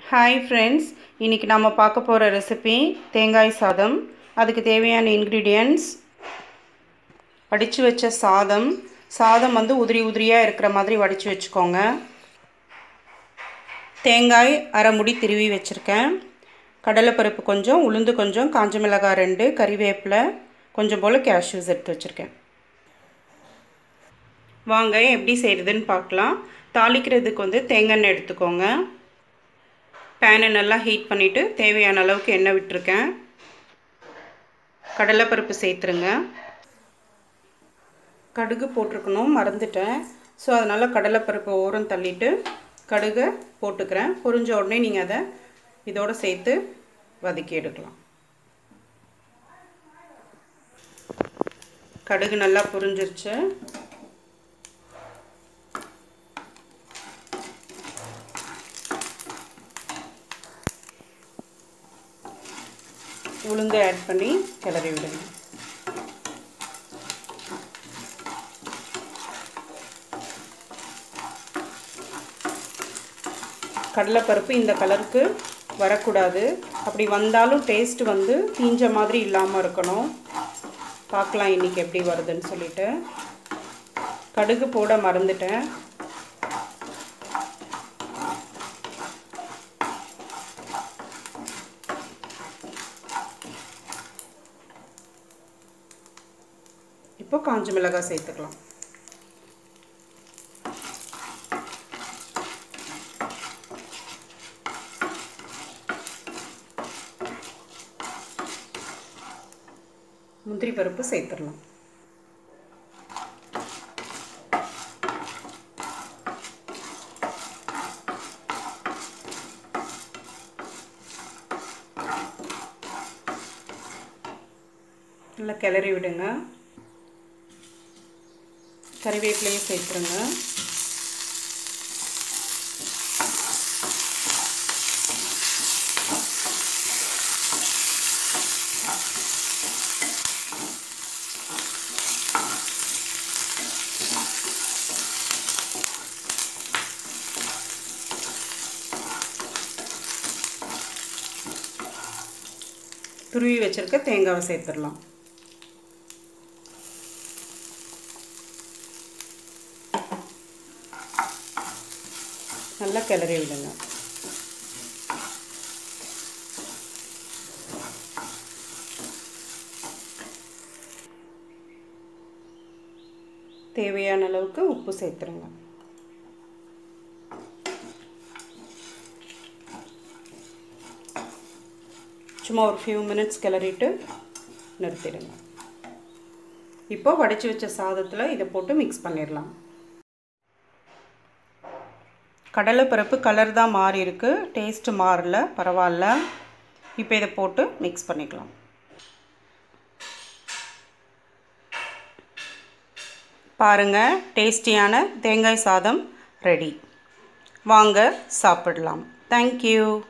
hi friends இன்றைக்கி நம்ம பார்க்க போகிற ரெசிபி தேங்காய் சாதம் அதுக்கு தேவையான இன்க்ரீடியன்ட்ஸ் வடித்து வச்ச சாதம் சாதம் வந்து உதிரி உதிரியாக இருக்கிற மாதிரி வடித்து வச்சுக்கோங்க தேங்காய் அரை முடி திருவி வச்சுருக்கேன் கடலைப்பருப்பு கொஞ்சம் உளுந்து கொஞ்சம் காஞ்ச மிளகாய் ரெண்டு கறிவேப்பிலை கொஞ்சம் போல் கேஷ்யூஸ் எடுத்து வச்சுருக்கேன் வாங்க எப்படி செய்கிறதுன்னு பார்க்கலாம் தாளிக்கிறதுக்கு வந்து தேங்காய் எண்ணெய் எடுத்துக்கோங்க பேனை நல்லா ஹீட் பண்ணிவிட்டு தேவையான அளவுக்கு எண்ணெய் விட்டுருக்கேன் கடலைப்பருப்பு சேர்த்துருங்க கடுகு போட்டிருக்கணும் மறந்துட்டேன் ஸோ அதனால் கடலைப்பருப்பு ஓரம் தள்ளிட்டு கடுகை போட்டுக்கிறேன் பொரிஞ்ச உடனே நீங்கள் அதை இதோடு சேர்த்து வதக்கி எடுக்கலாம் கடுகு நல்லா புரிஞ்சிருச்சு உளுந்து ஆட் பண்ணி கிளறி விடுங்க கடலைப்பருப்பு இந்த கலருக்கு வரக்கூடாது அப்படி வந்தாலும் டேஸ்ட் வந்து தீஞ்ச மாதிரி இல்லாமல் இருக்கணும் பார்க்கலாம் இன்றைக்கி எப்படி வருதுன்னு சொல்லிட்டு கடுகு போட மறந்துட்டேன் இப்போ காஞ்ச மிளகாய் சேர்த்துக்கலாம் முந்திரி பருப்பு சேர்த்துடலாம் நல்லா கிளறி விடுங்க கறிவேப்பிலையும் சேர்த்துருங்க துருவி வச்சுருக்க தேங்காவை சேர்த்துடலாம் நல்லா கிளறி விடுங்க தேவையான அளவுக்கு உப்பு சேர்த்துருங்க சும்மா ஒரு ஃபியூ மினிட்ஸ் கிளறிட்டு நிறுத்திடுங்க இப்போ வடித்து வச்ச சாதத்தில் இதை போட்டு மிக்ஸ் பண்ணிடலாம் கடலைப்பருப்பு கலர் தான் மாறி இருக்கு டேஸ்ட்டு மாறல பரவாயில்ல இப்போ இதை போட்டு மிக்ஸ் பண்ணிக்கலாம் பாருங்கள் டேஸ்டியான தேங்காய் சாதம் ரெடி வாங்க சாப்பிடலாம் தேங்க்யூ